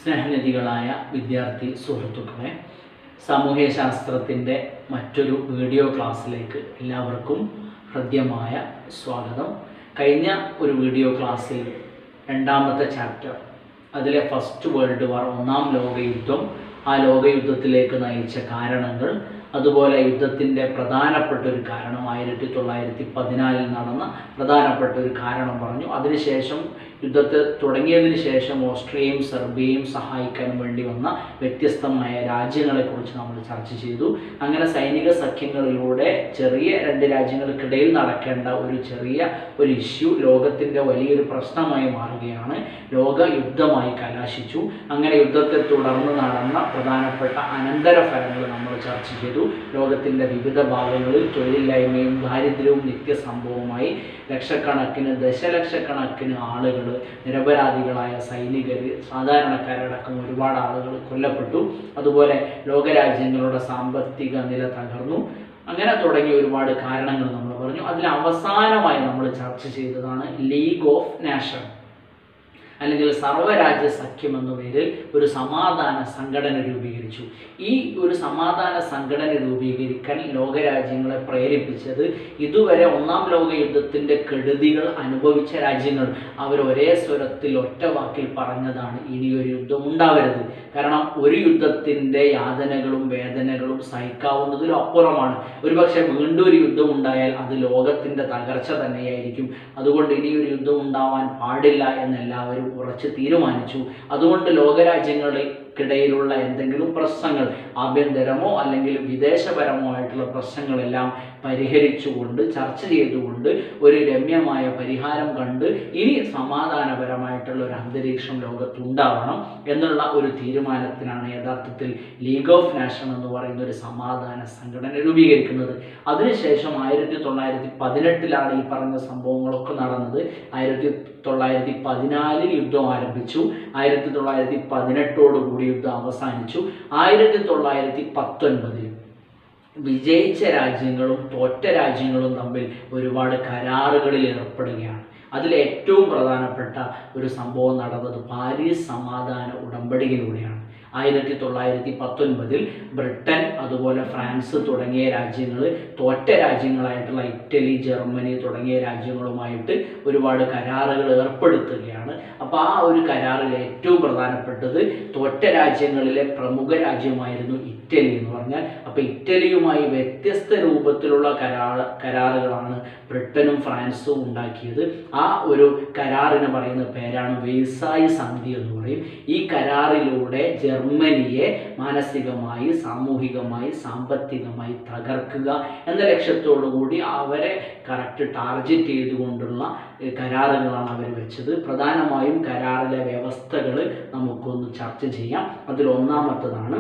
സ്നേഹനിധികളായ വിദ്യാർത്ഥി സുഹൃത്തുക്കളെ സാമൂഹ്യശാസ്ത്രത്തിൻ്റെ മറ്റൊരു വീഡിയോ ക്ലാസ്സിലേക്ക് എല്ലാവർക്കും ഹൃദ്യമായ സ്വാഗതം കഴിഞ്ഞ ഒരു വീഡിയോ ക്ലാസ്സിൽ രണ്ടാമത്തെ ചാപ്റ്റർ അതിലെ ഫസ്റ്റ് വേൾഡ് വാർ ഒന്നാം ലോകയുദ്ധം ആ ലോകയുദ്ധത്തിലേക്ക് നയിച്ച കാരണങ്ങൾ അതുപോലെ യുദ്ധത്തിൻ്റെ പ്രധാനപ്പെട്ട ഒരു കാരണം ആയിരത്തി തൊള്ളായിരത്തി പതിനാലിൽ നടന്ന പ്രധാനപ്പെട്ട ഒരു കാരണം പറഞ്ഞു അതിനുശേഷം യുദ്ധത്തെ തുടങ്ങിയതിന് ശേഷം ഓസ്ട്രിയയും സെർബിയയും സഹായിക്കാൻ വേണ്ടി വന്ന വ്യത്യസ്തമായ രാജ്യങ്ങളെക്കുറിച്ച് നമ്മൾ ചർച്ച ചെയ്തു അങ്ങനെ സൈനിക സഖ്യങ്ങളിലൂടെ ചെറിയ രണ്ട് രാജ്യങ്ങൾക്കിടയിൽ നടക്കേണ്ട ഒരു ചെറിയ ഒരു ഇഷ്യൂ ലോകത്തിൻ്റെ വലിയൊരു പ്രശ്നമായി മാറുകയാണ് ലോക യുദ്ധമായി കലാശിച്ചു അങ്ങനെ യുദ്ധത്തെ തുടർന്ന് നടന്ന പ്രധാനപ്പെട്ട അനന്തരഫലങ്ങൾ നമ്മൾ ചർച്ച ചെയ്തു ലോകത്തിൻ്റെ വിവിധ ഭാഗങ്ങളിൽ തൊഴിലില്ലായ്മയും ദാരിദ്ര്യവും നിത്യസംഭവമായി ലക്ഷക്കണക്കിന് ദശലക്ഷക്കണക്കിന് ആളുകൾ നിരപരാധികളായ സൈനികർ സാധാരണക്കാരടക്കം ഒരുപാട് ആളുകൾ കൊല്ലപ്പെട്ടു അതുപോലെ ലോകരാജ്യങ്ങളുടെ സാമ്പത്തിക നില തകർന്നു അങ്ങനെ തുടങ്ങിയ ഒരുപാട് കാരണങ്ങൾ നമ്മൾ പറഞ്ഞു അതിൽ അവസാനമായി നമ്മൾ ചർച്ച ചെയ്തതാണ് ലീഗ് ഓഫ് നാഷൻ അല്ലെങ്കിൽ സർവ്വരാജ്യ സഖ്യം എന്ന പേരിൽ ഒരു സമാധാന സംഘടന രൂപീകരിച്ചു ഈ ഒരു സമാധാന സംഘടന രൂപീകരിക്കാൻ ലോകരാജ്യങ്ങളെ പ്രേരിപ്പിച്ചത് ഇതുവരെ ഒന്നാം ലോക യുദ്ധത്തിൻ്റെ കെടുതികൾ അനുഭവിച്ച രാജ്യങ്ങൾ അവർ ഒരേ സ്വരത്തിൽ ഒറ്റ വാക്കിൽ പറഞ്ഞതാണ് ഇനിയൊരു യുദ്ധം ഉണ്ടാവരുത് കാരണം ഒരു യുദ്ധത്തിൻ്റെ യാതനകളും വേദനകളും സഹിക്കാവുന്നതിലും അപ്പുറമാണ് ഒരുപക്ഷെ വീണ്ടും ഒരു യുദ്ധം ഉണ്ടായാൽ അത് ലോകത്തിൻ്റെ തകർച്ച തന്നെയായിരിക്കും അതുകൊണ്ട് ഇനിയൊരു യുദ്ധം ഉണ്ടാവാൻ പാടില്ല എന്നെല്ലാവരും ഉറച്ച് തീരുമാനിച്ചു അതുകൊണ്ട് ലോകരാജ്യങ്ങൾക്കിടയിലുള്ള എന്തെങ്കിലും പ്രശ്നങ്ങൾ ആഭ്യന്തരമോ അല്ലെങ്കിൽ വിദേശപരമോ ആയിട്ടുള്ള പ്രശ്നങ്ങളെല്ലാം പരിഹരിച്ചുകൊണ്ട് ചർച്ച ചെയ്തുകൊണ്ട് ഒരു രമ്യമായ പരിഹാരം കണ്ട് ഇനി സമാധാനപരമായിട്ടുള്ള ഒരു അന്തരീക്ഷം ലോകത്ത് ഉണ്ടാവണം എന്നുള്ള ഒരു തീരുമാനത്തിനാണ് യഥാർത്ഥത്തിൽ ലീഗ് ഓഫ് നാഷൻ എന്ന് പറയുന്ന ഒരു സമാധാന സംഘടന രൂപീകരിക്കുന്നത് അതിനുശേഷം ആയിരത്തി തൊള്ളായിരത്തി പതിനെട്ടിലാണ് ഈ പറഞ്ഞ സംഭവങ്ങളൊക്കെ നടന്നത് ആയിരത്തി തൊള്ളായിരത്തി പതിനാലിൽ യുദ്ധം ആരംഭിച്ചു ആയിരത്തി തൊള്ളായിരത്തി പതിനെട്ടോടുകൂടി യുദ്ധം അവസാനിച്ചു ആയിരത്തി തൊള്ളായിരത്തി പത്തൊൻപതിൽ വിജയിച്ച രാജ്യങ്ങളും തോറ്റ രാജ്യങ്ങളും തമ്മിൽ ഒരുപാട് കരാറുകളിൽ ഏർപ്പെടുകയാണ് അതിൽ ഏറ്റവും പ്രധാനപ്പെട്ട ഒരു സംഭവം നടന്നത് പാരീസ് സമാധാന ഉടമ്പടിയിലൂടെയാണ് ആയിരത്തി തൊള്ളായിരത്തി പത്തൊൻപതിൽ ബ്രിട്ടൻ അതുപോലെ ഫ്രാൻസ് തുടങ്ങിയ രാജ്യങ്ങൾ തോറ്റ രാജ്യങ്ങളായിട്ടുള്ള ഇറ്റലി ജർമ്മനി തുടങ്ങിയ രാജ്യങ്ങളുമായിട്ട് ഒരുപാട് കരാറുകൾ ഏർപ്പെടുത്തുകയാണ് അപ്പോൾ ആ ഒരു കരാറിൽ ഏറ്റവും പ്രധാനപ്പെട്ടത് തോറ്റ രാജ്യങ്ങളിലെ പ്രമുഖ രാജ്യമായിരുന്നു ഇറ്റലി എന്ന് പറഞ്ഞാൽ അപ്പോൾ ഇറ്റലിയുമായി വ്യത്യസ്ത രൂപത്തിലുള്ള കരാർ കരാറുകളാണ് ബ്രിട്ടനും ഫ്രാൻസും ഉണ്ടാക്കിയത് ആ ഒരു കരാറിന് പറയുന്ന പേരാണ് വേസായി സന്ധി എന്ന് പറയും ഈ കരാറിലൂടെ ജർമ്മനിയെ മാനസികമായി സാമൂഹികമായി സാമ്പത്തികമായി തകർക്കുക എന്ന ലക്ഷ്യത്തോടു കൂടി അവരെ കറക്റ്റ് ടാർഗറ്റ് ചെയ്തുകൊണ്ടുള്ള കരാറുകളാണ് അവർ വെച്ചത് പ്രധാനമായും കരാറിലെ വ്യവസ്ഥകൾ നമുക്കൊന്ന് ചർച്ച ചെയ്യാം അതിൽ ഒന്നാമത്തതാണ്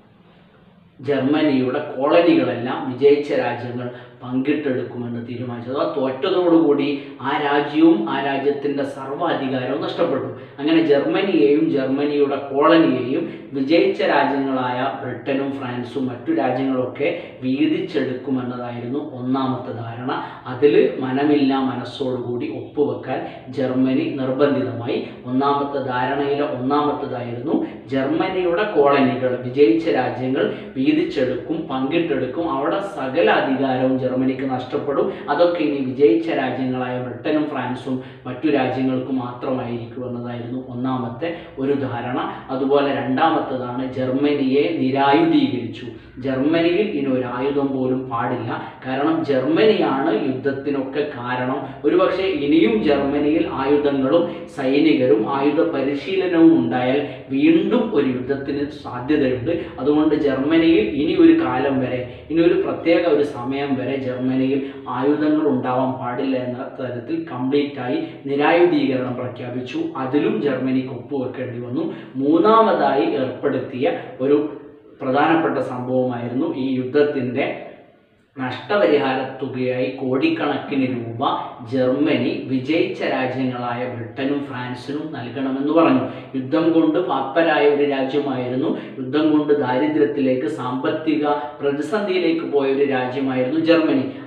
ജർമ്മനിയുടെ കോളനികളെല്ലാം വിജയിച്ച രാജ്യങ്ങൾ പങ്കിട്ടെടുക്കുമെന്ന് തീരുമാനിച്ചു അഥവാ തോറ്റതോടുകൂടി ആ രാജ്യവും ആ രാജ്യത്തിൻ്റെ സർവ്വാധികാരവും നഷ്ടപ്പെട്ടു അങ്ങനെ ജർമ്മനിയെയും ജർമ്മനിയുടെ കോളനിയെയും വിജയിച്ച രാജ്യങ്ങളായ ബ്രിട്ടനും ഫ്രാൻസും മറ്റു രാജ്യങ്ങളൊക്കെ വീതിച്ചെടുക്കുമെന്നതായിരുന്നു ഒന്നാമത്തെ ധാരണ അതിൽ മനമില്ല മനസ്സോടുകൂടി ഒപ്പുവെക്കാൻ ജർമ്മനി നിർബന്ധിതമായി ഒന്നാമത്തെ ധാരണയിലെ ഒന്നാമത്തതായിരുന്നു ജർമ്മനിയുടെ കോളനികൾ വിജയിച്ച രാജ്യങ്ങൾ വീതിച്ചെടുക്കും പങ്കിട്ടെടുക്കും അവിടെ സകല അധികാരവും ജർമ്മനിക്ക് നഷ്ടപ്പെടും അതൊക്കെ ഇനി വിജയിച്ച രാജ്യങ്ങളായ ബ്രിട്ടനും ഫ്രാൻസും മറ്റു രാജ്യങ്ങൾക്ക് മാത്രമായിരിക്കും എന്നതായിരുന്നു ഒന്നാമത്തെ ഒരു ധാരണ അതുപോലെ രണ്ടാമത്തതാണ് ജർമ്മനിയെ നിരായുധീകരിച്ചു ജർമ്മനിയിൽ ഇനി ഒരു ആയുധം പോലും പാടില്ല കാരണം ജർമ്മനിയാണ് യുദ്ധത്തിനൊക്കെ കാരണം ഒരുപക്ഷെ ഇനിയും ജർമ്മനിയിൽ ആയുധങ്ങളും സൈനികരും ആയുധ പരിശീലനവും ഉണ്ടായാൽ വീണ്ടും ഒരു യുദ്ധത്തിന് സാധ്യതയുണ്ട് അതുകൊണ്ട് ജർമ്മനിയിൽ ഇനി ഒരു കാലം വരെ ഇനി ഒരു പ്രത്യേക ഒരു സമയം വരെ ജർമ്മനിയിൽ ആയുധങ്ങൾ ഉണ്ടാവാൻ പാടില്ല എന്ന തരത്തിൽ കംപ്ലീറ്റ് ആയി നിരായുധീകരണം പ്രഖ്യാപിച്ചു അതിലും ജർമ്മനിക്ക് ഒപ്പുവെക്കേണ്ടി വന്നു മൂന്നാമതായി ഏർപ്പെടുത്തിയ ഒരു പ്രധാനപ്പെട്ട സംഭവമായിരുന്നു ഈ യുദ്ധത്തിൻ്റെ നഷ്ടപരിഹാര തുകയായി കോടിക്കണക്കിന് രൂപ ജർമ്മനി വിജയിച്ച രാജ്യങ്ങളായ ബ്രിട്ടനും ഫ്രാൻസിനും നൽകണമെന്ന് പറഞ്ഞു യുദ്ധം കൊണ്ട് പാപ്പരായ ഒരു രാജ്യമായിരുന്നു യുദ്ധം കൊണ്ട് ദാരിദ്ര്യത്തിലേക്ക് സാമ്പത്തിക പ്രതിസന്ധിയിലേക്ക് പോയ ഒരു രാജ്യമായിരുന്നു ജർമ്മനി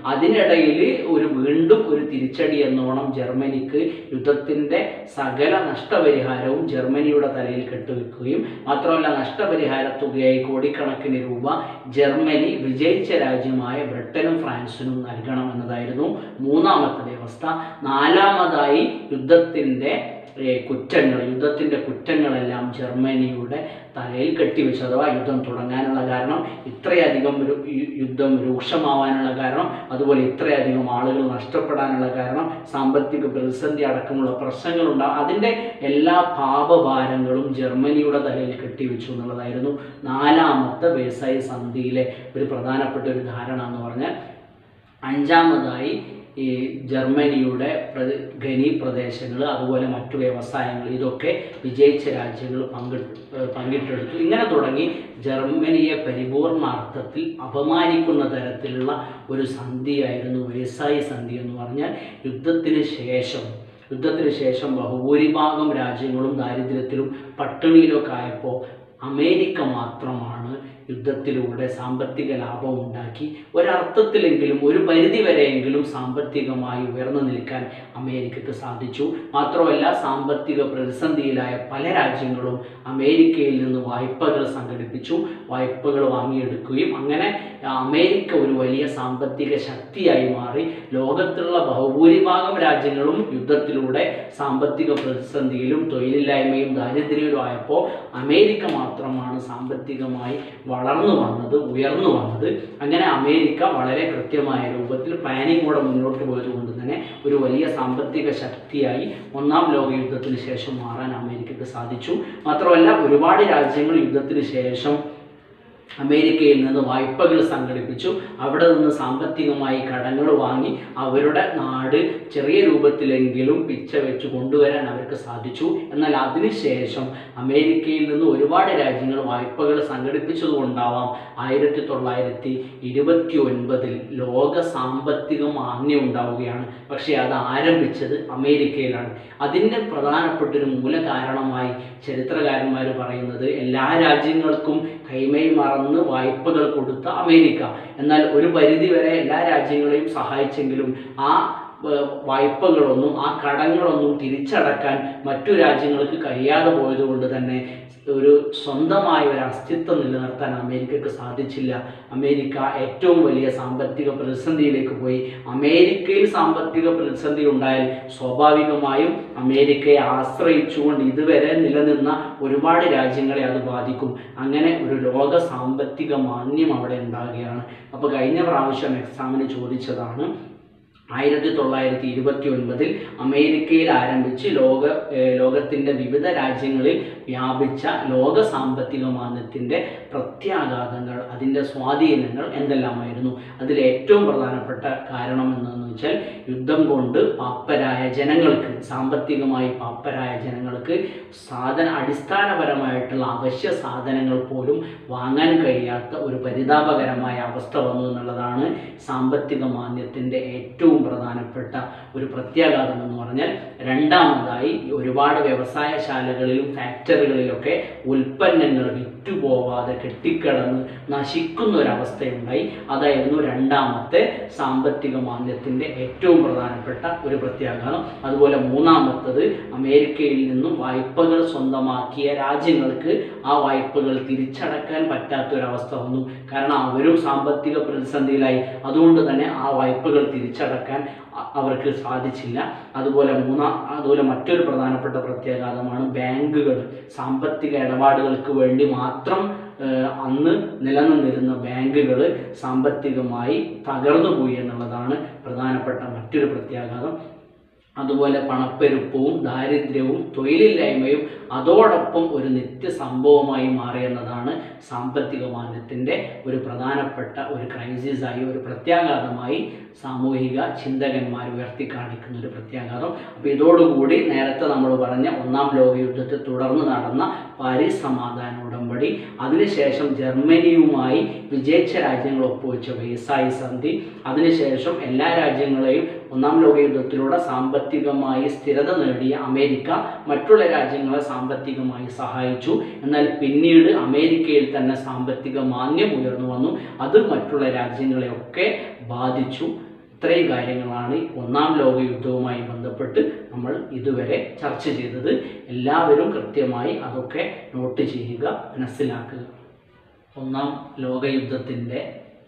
അതിനിടയിൽ ഒരു വീണ്ടും ഒരു തിരിച്ചടി എന്നോണം ജർമ്മനിക്ക് യുദ്ധത്തിൻ്റെ സകല നഷ്ടപരിഹാരവും ജർമ്മനിയുടെ തലയിൽ കെട്ടുവെക്കുകയും മാത്രമല്ല നഷ്ടപരിഹാര തുകയായി കോടിക്കണക്കിന് രൂപ ജർമ്മനി വിജയിച്ച രാജ്യമായ ബ്രിട്ടനും ഫ്രാൻസിനും നൽകണം എന്നതായിരുന്നു മൂന്നാമത്തെ വ്യവസ്ഥ നാലാമതായി യുദ്ധത്തിൻ്റെ ഏ, കുറ്റങ്ങൾ യുദ്ധത്തിൻ്റെ കുറ്റങ്ങളെല്ലാം ജർമ്മനിയുടെ തലയിൽ കെട്ടിവെച്ചു അഥവാ യുദ്ധം തുടങ്ങാനുള്ള കാരണം ഇത്രയധികം ഒരു യു- യുദ്ധം രൂക്ഷമാവാനുള്ള കാരണം അതുപോലെ ഇത്രയധികം ആളുകൾ നഷ്ടപ്പെടാനുള്ള കാരണം സാമ്പത്തിക പ്രതിസന്ധി അടക്കമുള്ള പ്രശ്നങ്ങളുണ്ടാകും അതിൻ്റെ എല്ലാ പാപഭാരങ്ങളും ജർമ്മനിയുടെ തലയിൽ കെട്ടിവെച്ചു എന്നുള്ളതായിരുന്നു നാലാമത്തെ വേസായി സന്ധിയിലെ ഒരു പ്രധാനപ്പെട്ട ഒരു ധാരണ എന്ന് പറഞ്ഞാൽ അഞ്ചാമതായി ഈ ജർമ്മനിയുടെ പ്ര- ഖനി പ്രദേശങ്ങൾ അതുപോലെ മറ്റു വ്യവസായങ്ങൾ ഇതൊക്കെ വിജയിച്ച രാജ്യങ്ങൾ പങ്കെടു ഏഹ് പങ്കിട്ടെടുത്തു ഇങ്ങനെ തുടങ്ങി ജർമ്മനിയെ പരിപൂർണ അർത്ഥത്തിൽ അപമാനിക്കുന്ന തരത്തിലുള്ള ഒരു സന്ധിയായിരുന്നു വേസായി സന്ധി എന്ന് പറഞ്ഞാൽ യുദ്ധത്തിന് ശേഷം യുദ്ധത്തിന് ശേഷം ബഹുഭൂരിഭാഗം രാജ്യങ്ങളും ദാരിദ്ര്യത്തിലും പട്ടിണിയിലൊക്കെ ആയപ്പോൾ അമേരിക്ക മാത്രമാണ് യുദ്ധത്തിലൂടെ സാമ്പത്തിക ലാഭം ഉണ്ടാക്കി ഒരർത്ഥത്തിലെങ്കിലും ഒരു പരിധി വരെയെങ്കിലും സാമ്പത്തികമായി ഉയർന്നു നിൽക്കാൻ അമേരിക്കക്ക് സാധിച്ചു മാത്രമല്ല സാമ്പത്തിക പ്രതിസന്ധിയിലായ പല രാജ്യങ്ങളും അമേരിക്കയിൽ നിന്ന് വായ്പകൾ സംഘടിപ്പിച്ചു വായ്പകൾ വാങ്ങിയെടുക്കുകയും അങ്ങനെ അമേരിക്ക ഒരു വലിയ സാമ്പത്തിക ശക്തിയായി മാറി ലോകത്തുള്ള ബഹുഭൂരിഭാഗം രാജ്യങ്ങളും യുദ്ധത്തിലൂടെ സാമ്പത്തിക പ്രതിസന്ധിയിലും തൊഴിലില്ലായ്മയും ദാരിദ്ര്യവും ആയപ്പോൾ അമേരിക്ക മാത്രമാണ് സാമ്പത്തികമായി വളർന്നു വന്നത് ഉയർന്നു വന്നത് അങ്ങനെ അമേരിക്ക വളരെ കൃത്യമായ രൂപത്തിൽ പ്ലാനിങ്ങോടെ മുന്നോട്ട് പോയത് കൊണ്ട് തന്നെ ഒരു വലിയ സാമ്പത്തിക ശക്തിയായി ഒന്നാം ലോക യുദ്ധത്തിന് ശേഷം മാറാൻ അമേരിക്കക്ക് സാധിച്ചു മാത്രമല്ല ഒരുപാട് രാജ്യങ്ങൾ യുദ്ധത്തിന് ശേഷം അമേരിക്കയിൽ നിന്ന് വായ്പകൾ സംഘടിപ്പിച്ചു അവിടെ നിന്ന് സാമ്പത്തികമായി കടങ്ങൾ വാങ്ങി അവരുടെ നാട് ചെറിയ രൂപത്തിലെങ്കിലും പിച്ച വെച്ച് കൊണ്ടുവരാൻ അവർക്ക് സാധിച്ചു എന്നാൽ അതിനുശേഷം അമേരിക്കയിൽ നിന്ന് ഒരുപാട് രാജ്യങ്ങൾ വായ്പകൾ സംഘടിപ്പിച്ചതുകൊണ്ടാവാം ആയിരത്തി തൊള്ളായിരത്തി ഇരുപത്തി ഒൻപതിൽ ലോക സാമ്പത്തിക മാന്യം ഉണ്ടാവുകയാണ് പക്ഷേ അത് ആരംഭിച്ചത് അമേരിക്കയിലാണ് അതിൻ്റെ പ്രധാനപ്പെട്ട ഒരു മൂല കാരണമായി ചരിത്രകാരന്മാർ പറയുന്നത് എല്ലാ രാജ്യങ്ങൾക്കും കൈമൈ മറന്ന് വായ്പകൾ കൊടുത്ത അമേരിക്ക എന്നാൽ ഒരു പരിധി വരെ എല്ലാ രാജ്യങ്ങളെയും സഹായിച്ചെങ്കിലും ആ ഏർ, വായ്പകളൊന്നും ആ കടങ്ങളൊന്നും തിരിച്ചടക്കാൻ മറ്റു രാജ്യങ്ങൾക്ക് കഴിയാതെ പോയതുകൊണ്ട് തന്നെ ഒരു സ്വന്തമായ ഒരു അസ്തിത്വം നിലനിർത്താൻ അമേരിക്കക്ക് സാധിച്ചില്ല അമേരിക്ക ഏറ്റവും വലിയ സാമ്പത്തിക പ്രതിസന്ധിയിലേക്ക് പോയി അമേരിക്കയിൽ സാമ്പത്തിക പ്രതിസന്ധി ഉണ്ടായാൽ സ്വാഭാവികമായും അമേരിക്കയെ ആശ്രയിച്ചുകൊണ്ട് ഇതുവരെ നിലനിന്ന ഒരുപാട് രാജ്യങ്ങളെ അത് ബാധിക്കും അങ്ങനെ ഒരു ലോക സാമ്പത്തിക മാന്യം അവിടെ ഉണ്ടാകുകയാണ് അപ്പോൾ കഴിഞ്ഞ പ്രാവശ്യം എക്സാമിന് ചോദിച്ചതാണ് ആയിരത്തി തൊള്ളായിരത്തി ഇരുപത്തി ഒൻപതിൽ അമേരിക്കയിൽ ആരംഭിച്ച് ലോക ഏഹ് ലോകത്തിൻ്റെ വിവിധ രാജ്യങ്ങളിൽ വ്യാപിച്ച ലോക സാമ്പത്തിക മാന്ദ്യത്തിൻ്റെ പ്രത്യാഘാതങ്ങൾ അതിൻ്റെ സ്വാധീനങ്ങൾ എന്തെല്ലാമായിരുന്നു അതിൽ ഏറ്റവും പ്രധാനപ്പെട്ട കാരണം എന്തെന്ന് വെച്ചാൽ യുദ്ധം കൊണ്ട് പാപ്പരായ ജനങ്ങൾക്ക് സാമ്പത്തികമായി പാപ്പരായ ജനങ്ങൾക്ക് സാധന അടിസ്ഥാനപരമായിട്ടുള്ള അവശ്യ സാധനങ്ങൾ പോലും വാങ്ങാൻ കഴിയാത്ത ഒരു പരിതാപകരമായ അവസ്ഥ വന്നു എന്നുള്ളതാണ് സാമ്പത്തിക മാന്ദ്യത്തിൻ്റെ ഏറ്റവും പ്രധാനപ്പെട്ട ഒരു പ്രത്യാഘാതം എന്ന് പറഞ്ഞാൽ രണ്ടാമതായി ഒരുപാട് വ്യവസായശാലകളിലും ഫാക്ടറികളിലൊക്കെ ഉൽപ്പന്നങ്ങൾ വിറ്റുപോവാതെ കെട്ടിക്കിടന്ന് നശിക്കുന്ന ഒരവസ്ഥയുണ്ടായി അതായിരുന്നു രണ്ടാമത്തെ സാമ്പത്തിക മാന്ദ്യത്തിൻ്റെ ഏറ്റവും പ്രധാനപ്പെട്ട ഒരു പ്രത്യാഘാതം അതുപോലെ മൂന്നാമത്തത് അമേരിക്കയിൽ നിന്നും വായ്പകൾ സ്വന്തമാക്കിയ രാജ്യങ്ങൾക്ക് ആ വായ്പകൾ തിരിച്ചടക്കാൻ പറ്റാത്തൊരവസ്ഥ വന്നു കാരണം അവരും സാമ്പത്തിക പ്രതിസന്ധിയിലായി അതുകൊണ്ട് തന്നെ ആ വായ്പകൾ തിരിച്ചടക്കാൻ അ- അവർക്ക് സാധിച്ചില്ല അതുപോലെ മൂന്നാം അതുപോലെ മറ്റൊരു പ്രധാനപ്പെട്ട പ്രത്യാഘാതമാണ് ബാങ്കുകൾ സാമ്പത്തിക ഇടപാടുകൾക്ക് വേണ്ടി മാത്രം ഏഹ്, അന്ന് നിലനിന്നിരുന്ന ബാങ്കുകൾ സാമ്പത്തികമായി തകർന്നു പോയി എന്നുള്ളതാണ് പ്രധാനപ്പെട്ട മറ്റൊരു പ്രത്യാഘാതം അതുപോലെ പണപ്പെരുപ്പവും ദാരിദ്ര്യവും തൊഴിലില്ലായ്മയും അതോടൊപ്പം ഒരു നിത്യ സംഭവമായി മാറിയെന്നതാണ് സാമ്പത്തിക മാന്ദ്യത്തിൻ്റെ ഒരു പ്രധാനപ്പെട്ട ഒരു ക്രൈസിസായി ഒരു പ്രത്യാഘാതമായി സാമൂഹിക ചിന്തകന്മാർ ഉയർത്തി കാണിക്കുന്ന ഒരു പ്രത്യാഘാതം അപ്പോൾ ഇതോടുകൂടി നേരത്തെ നമ്മൾ പറഞ്ഞ ഒന്നാം ലോക യുദ്ധത്തെ തുടർന്ന് നടന്ന പാരീസ് സമാധാന ഉടമ്പടി അതിനുശേഷം ജർമ്മനിയുമായി വിജയിച്ച രാജ്യങ്ങൾ ഒപ്പുവെച്ച വേസായി സന്ധി അതിനുശേഷം എല്ലാ രാജ്യങ്ങളെയും ഒന്നാം ലോക യുദ്ധത്തിലൂടെ സാമ്പത്തികമായി സ്ഥിരത നേടിയ അമേരിക്ക മറ്റുള്ള രാജ്യങ്ങളെ സാമ്പത്തികമായി സഹായിച്ചു എന്നാൽ പിന്നീട് അമേരിക്കയിൽ തന്നെ സാമ്പത്തിക മാന്യം ഉയർന്നു വന്നു അത് മറ്റുള്ള രാജ്യങ്ങളെയൊക്കെ ബാധിച്ചു ഇത്രയും കാര്യങ്ങളാണ് ഒന്നാം ലോക യുദ്ധവുമായി ബന്ധപ്പെട്ട് നമ്മൾ ഇതുവരെ ചർച്ച ചെയ്തത് എല്ലാവരും കൃത്യമായി അതൊക്കെ നോട്ട് ചെയ്യുക മനസ്സിലാക്കുക ഒന്നാം ലോകയുദ്ധത്തിൻ്റെ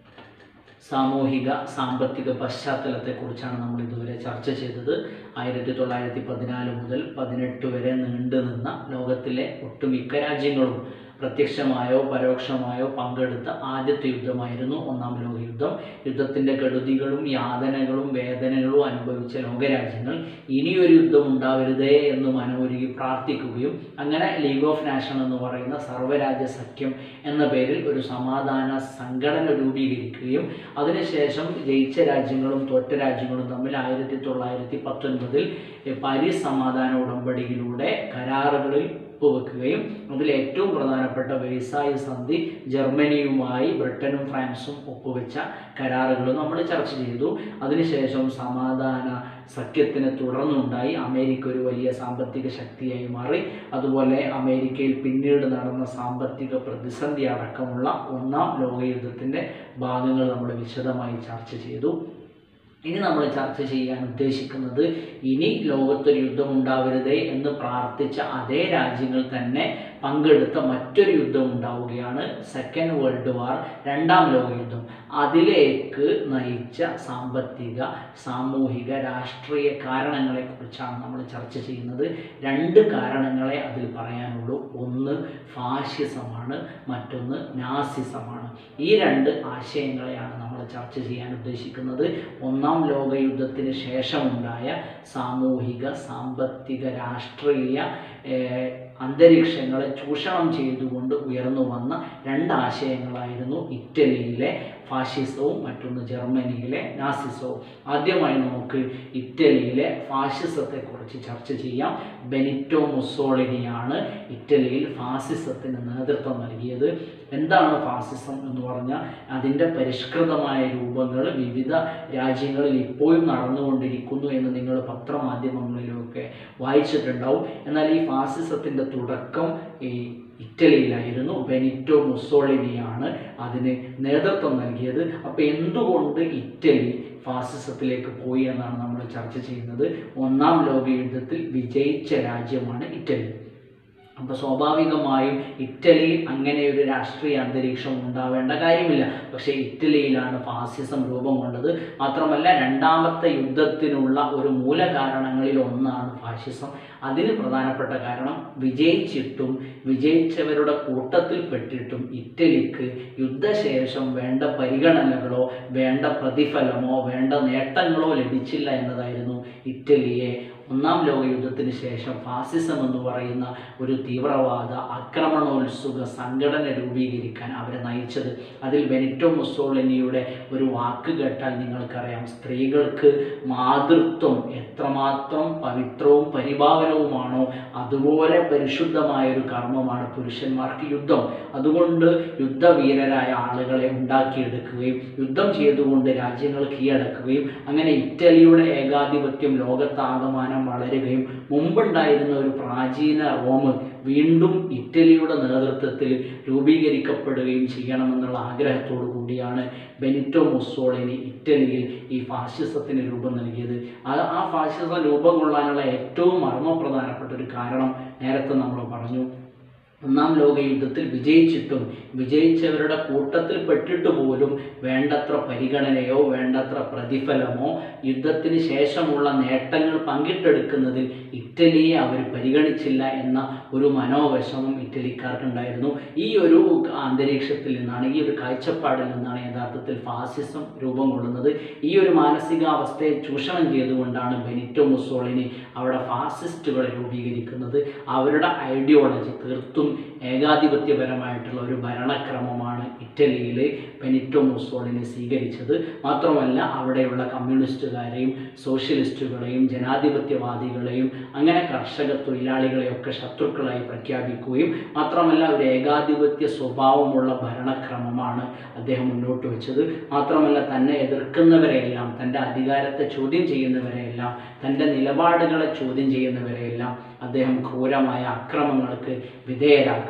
സാമൂഹിക സാമ്പത്തിക പശ്ചാത്തലത്തെക്കുറിച്ചാണ് നമ്മൾ ഇതുവരെ ചർച്ച ചെയ്തത് ആയിരത്തി തൊള്ളായിരത്തി പതിനാല് മുതൽ പതിനെട്ട് വരെ നീണ്ടു നിന്ന ലോകത്തിലെ ഒട്ടുമിക്ക രാജ്യങ്ങളും പ്രത്യക്ഷമായോ പരോക്ഷമായോ പങ്കെടുത്ത ആദ്യത്തെ യുദ്ധമായിരുന്നു ഒന്നാം ലോക യുദ്ധം യുദ്ധത്തിൻ്റെ കെടുതികളും യാതനകളും വേദനകളും അനുഭവിച്ച ലോകരാജ്യങ്ങൾ ഇനിയൊരു യുദ്ധം ഉണ്ടാവരുതേ എന്ന് മനമൊരുകി പ്രാർത്ഥിക്കുകയും അങ്ങനെ ലീഗ് ഓഫ് നാഷൻ എന്ന് പറയുന്ന സർവ്വരാജ്യ സഖ്യം എന്ന പേരിൽ ഒരു സമാധാന സംഘടന രൂപീകരിക്കുകയും അതിനുശേഷം ജയിച്ച രാജ്യങ്ങളും തോറ്റ രാജ്യങ്ങളും തമ്മിൽ ആയിരത്തി തൊള്ളായിരത്തി പത്തൊൻപതിൽ പാരീസ് സമാധാന ഉടമ്പടിയിലൂടെ കരാറുകളിൽ ഒപ്പുവെക്കുകയും അതിൽ ഏറ്റവും പ്രധാനപ്പെട്ട വെയ്സായി സന്ധി ജർമ്മനിയുമായി ബ്രിട്ടനും ഫ്രാൻസും ഒപ്പുവെച്ച കരാറുകൾ നമ്മൾ ചർച്ച ചെയ്തു അതിനുശേഷം സമാധാന സഖ്യത്തിന് തുടർന്നുണ്ടായി അമേരിക്ക ഒരു വലിയ സാമ്പത്തിക ശക്തിയായി മാറി അതുപോലെ അമേരിക്കയിൽ പിന്നീട് നടന്ന സാമ്പത്തിക പ്രതിസന്ധി അടക്കമുള്ള ഒന്നാം ലോകയുദ്ധത്തിൻ്റെ ഭാഗങ്ങൾ നമ്മൾ വിശദമായി ചർച്ച ചെയ്തു ഇനി നമ്മൾ ചർച്ച ചെയ്യാൻ ഉദ്ദേശിക്കുന്നത് ഇനി ലോകത്തൊരു യുദ്ധം ഉണ്ടാവരുതേ എന്ന് പ്രാർത്ഥിച്ച അതേ രാജ്യങ്ങൾ തന്നെ പങ്കെടുത്ത മറ്റൊരു യുദ്ധം ഉണ്ടാവുകയാണ് സെക്കൻഡ് വേൾഡ് വാർ രണ്ടാം ലോകയുദ്ധം അതിലേക്ക് നയിച്ച സാമ്പത്തിക സാമൂഹിക രാഷ്ട്രീയ കാരണങ്ങളെക്കുറിച്ചാണ് നമ്മൾ ചർച്ച ചെയ്യുന്നത് രണ്ട് കാരണങ്ങളെ അതിൽ പറയാനുള്ളൂ ഒന്ന് ഫാഷിസമാണ് മറ്റൊന്ന് നാസിസമാണ് ഈ രണ്ട് ആശയങ്ങളെയാണ് നമ്മൾ ചർച്ച ചെയ്യാൻ ഉദ്ദേശിക്കുന്നത് ഒന്നാം ലോകയുദ്ധത്തിന് ശേഷമുണ്ടായ സാമൂഹിക സാമ്പത്തിക രാഷ്ട്രീയ ഏഹ്, അന്തരീക്ഷങ്ങളെ ചൂഷണം ചെയ്തുകൊണ്ട് ഉയർന്നു വന്ന രണ്ട് ആശയങ്ങളായിരുന്നു ഇറ്റലിയിലെ ഫാഷിസവും മറ്റൊന്ന് ജർമ്മനിയിലെ നാസിസവും ആദ്യമായി നമുക്ക് ഇറ്റലിയിലെ ഫാഷിസത്തെക്കുറിച്ച് ചർച്ച ചെയ്യാം ബെനിറ്റോ മുസോളിനിയാണ് ഇറ്റലിയിൽ ഫാസിസത്തിന് നേതൃത്വം നൽകിയത് എന്താണ് ഫാസിസം എന്ന് പറഞ്ഞാൽ അതിൻ്റെ പരിഷ്കൃതമായ രൂപങ്ങൾ വിവിധ രാജ്യങ്ങളിൽ ഇപ്പോഴും നടന്നുകൊണ്ടിരിക്കുന്നു എന്ന് നിങ്ങൾ പത്രമാധ്യമങ്ങളിലൊക്കെ വായിച്ചിട്ടുണ്ടാവും എന്നാൽ ഈ ഫാസിസത്തിൻ്റെ തുടക്കം ഈ ഇറ്റലിയിലായിരുന്നു ബെനിറ്റോ മുസോളിനിയാണ് അതിന് നേതൃത്വം നൽകിയത് അപ്പോൾ എന്തുകൊണ്ട് ഇറ്റലി ഫാസിസത്തിലേക്ക് പോയി എന്നാണ് നമ്മൾ ചർച്ച ചെയ്യുന്നത് ഒന്നാം ലോക യുദ്ധത്തിൽ വിജയിച്ച രാജ്യമാണ് ഇറ്റലി അപ്പോൾ സ്വാഭാവികമായും ഇറ്റലിയിൽ അങ്ങനെ ഒരു രാഷ്ട്രീയ അന്തരീക്ഷം ഉണ്ടാവേണ്ട കാര്യമില്ല പക്ഷേ ഇറ്റലിയിലാണ് ഫാസിസം രൂപം കൊണ്ടത് മാത്രമല്ല രണ്ടാമത്തെ യുദ്ധത്തിനുള്ള ഒരു മൂലകാരണങ്ങളിൽ ഒന്നാണ് ഫാഷിസം അതിന് പ്രധാനപ്പെട്ട കാരണം വിജയിച്ചിട്ടും വിജയിച്ചവരുടെ കൂട്ടത്തിൽ പെട്ടിട്ടും ഇറ്റലിക്ക് യുദ്ധശേഷം വേണ്ട പരിഗണനകളോ വേണ്ട പ്രതിഫലമോ വേണ്ട നേട്ടങ്ങളോ ലഭിച്ചില്ല എന്നതായിരുന്നു ഇറ്റലിയെ ഒന്നാം ലോക യുദ്ധത്തിന് ശേഷം ഫാസിസം എന്ന് പറയുന്ന ഒരു തീവ്രവാദ ആക്രമണോത്സുക സംഘടന രൂപീകരിക്കാൻ അവരെ നയിച്ചത് അതിൽ ബെനിറ്റോ മുസോളിനിയുടെ ഒരു വാക്ക് കേട്ടാൽ നിങ്ങൾക്കറിയാം സ്ത്രീകൾക്ക് മാതൃത്വം എത്രമാത്രം പവിത്രവും പരിഭാവനവുമാണോ അതുപോലെ പരിശുദ്ധമായ ഒരു കർമ്മമാണ് പുരുഷന്മാർക്ക് യുദ്ധം അതുകൊണ്ട് യുദ്ധവീരരായ ആളുകളെ ഉണ്ടാക്കിയെടുക്കുകയും യുദ്ധം ചെയ്തുകൊണ്ട് രാജ്യങ്ങൾ കീഴടക്കുകയും അങ്ങനെ ഇറ്റലിയുടെ ഏകാധിപത്യം ലോകത്താകമാനം വളരുകയും മുമ്പുണ്ടായിരുന്ന ഒരു പ്രാചീന റോം വീണ്ടും ഇറ്റലിയുടെ നേതൃത്വത്തിൽ രൂപീകരിക്കപ്പെടുകയും ചെയ്യണമെന്നുള്ള ആഗ്രഹത്തോടു കൂടിയാണ് ബെനിറ്റോ മുസോളിനി ഇറ്റലിയിൽ ഈ ഫാഷിസത്തിന് രൂപം നൽകിയത് ആ ആ ഫാഷിസം രൂപം കൊള്ളാനുള്ള ഏറ്റവും മർമ്മപ്രധാനപ്പെട്ട ഒരു കാരണം നേരത്തെ നമ്മൾ പറഞ്ഞു ഒന്നാം ലോക യുദ്ധത്തിൽ വിജയിച്ചിട്ടും വിജയിച്ചവരുടെ കൂട്ടത്തിൽ പെട്ടിട്ട് പോലും വേണ്ടത്ര പരിഗണനയോ വേണ്ടത്ര പ്രതിഫലമോ യുദ്ധത്തിന് ശേഷമുള്ള നേട്ടങ്ങൾ പങ്കിട്ടെടുക്കുന്നതിൽ ഇറ്റലിയെ അവർ പരിഗണിച്ചില്ല എന്ന ഒരു മനോവശവും ഇറ്റലിക്കാർക്കുണ്ടായിരുന്നു ഈ ഒരു അന്തരീക്ഷത്തിൽ നിന്നാണ് ഈ ഒരു കാഴ്ചപ്പാടിൽ നിന്നാണ് യഥാർത്ഥത്തിൽ ഫാസിസം രൂപം കൊള്ളുന്നത് ഈ ഒരു മാനസികാവസ്ഥയെ ചൂഷണം ചെയ്തുകൊണ്ടാണ് ബെനിറ്റോ മുസോളിനി അവിടെ ഫാസിസ്റ്റുകളെ രൂപീകരിക്കുന്നത് അവരുടെ ഐഡിയോളജി തീർത്തും ഏകാധിപത്യപരമായിട്ടുള്ള ഒരു ഭരണക്രമമാണ് ഇറ്റലിയിൽ ബെനിറ്റോ മുസോളിനി സ്വീകരിച്ചത് മാത്രമല്ല അവിടെയുള്ള കമ്മ്യൂണിസ്റ്റുകാരെയും സോഷ്യലിസ്റ്റുകളെയും ജനാധിപത്യവാദികളെയും അങ്ങനെ കർഷക തൊഴിലാളികളെയൊക്കെ ശത്രുക്കളായി പ്രഖ്യാപിക്കുകയും മാത്രമല്ല ഒരു ഏകാധിപത്യ സ്വഭാവമുള്ള ഭരണക്രമമാണ് അദ്ദേഹം മുന്നോട്ട് വെച്ചത് മാത്രമല്ല തന്നെ എതിർക്കുന്നവരെയെല്ലാം തൻ്റെ അധികാരത്തെ ചോദ്യം ചെയ്യുന്നവരെയെല്ലാം തൻ്റെ നിലപാടുകളെ ചോദ്യം ചെയ്യുന്നവരെയെല്ലാം അദ്ദേഹം ക്രൂരമായ അക്രമങ്ങൾക്ക് വിധേയരാക്കുകയും